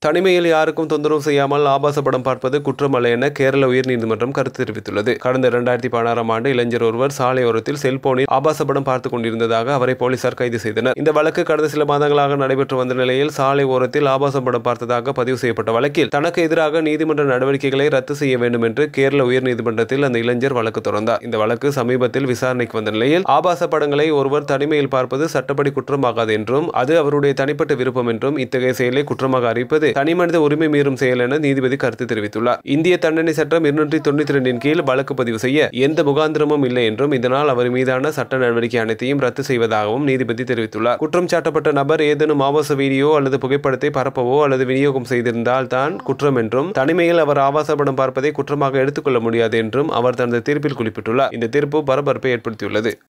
தனிமையில் யாருக்கும் தொந்தரவு செய்யாமல் ஆபாச படம் பார்ப்பது குற்றமல்ல என கேரள உயர்நீதிமன்றம் கருத்து தெரிவித்துள்ளது கடந்த இரண்டாயிரத்தி பதினாறாம் ஆண்டு இளைஞர் ஒருவர் சாலையோரத்தில் செல்போனில் ஆபாச படம் பார்த்துக் கொண்டிருந்ததாக அவரை போலீசார் கைது செய்தனர் இந்த வழக்கு கடந்த சில மாதங்களாக நடைபெற்று வந்த நிலையில் சாலை ஓரத்தில் ஆபாச படம் பார்த்ததாக பதிவு செய்யப்பட்ட வழக்கில் தனக்கு எதிராக நீதிமன்ற நடவடிக்கைகளை ரத்து செய்ய வேண்டும் என்று கேரள உயர்நீதிமன்றத்தில் அந்த இளைஞர் வழக்கு தொடர்ந்தார் இந்த வழக்கு சமீபத்தில் விசாரணைக்கு வந்த நிலையில் ஆபாச படங்களை ஒருவர் தனிமையில் பார்ப்பது சட்டப்படி குற்றமாகாது என்றும் அது அவருடைய தனிப்பட்ட விருப்பம் என்றும் இத்தகைய செயலை குற்றமாக அறிவிப்பது தனிமனித உரிமை மீறும் செயல் என நீதிபதி கருத்து தெரிவித்துள்ளார் இந்திய தண்டனை சட்டம் இருநூற்றி தொண்ணூத்தி ரெண்டின் கீழ் வழக்கு பதிவு செய்ய எந்த முகாந்திரமும் இல்லை என்றும் இதனால் அவர் மீதான சட்ட நடவடிக்கை அனைத்தையும் ரத்து செய்வதாகவும் நீதிபதி தெரிவித்துள்ளார் குற்றம் சாட்டப்பட்ட நபர் ஏதேனும் ஆபாச வீடியோ அல்லது புகைப்படத்தை பரப்பவோ அல்லது விநியோகம் செய்திருந்தால் தான் குற்றம் என்றும் தனிமையில் அவர் ஆபாச படம் பார்ப்பதை குற்றமாக எடுத்துக்கொள்ள முடியாது என்றும் அவர் தனது தீர்ப்பில் குறிப்பிட்டுள்ளார் இந்த தீர்ப்பு பரபரப்பை ஏற்படுத்தியுள்ளது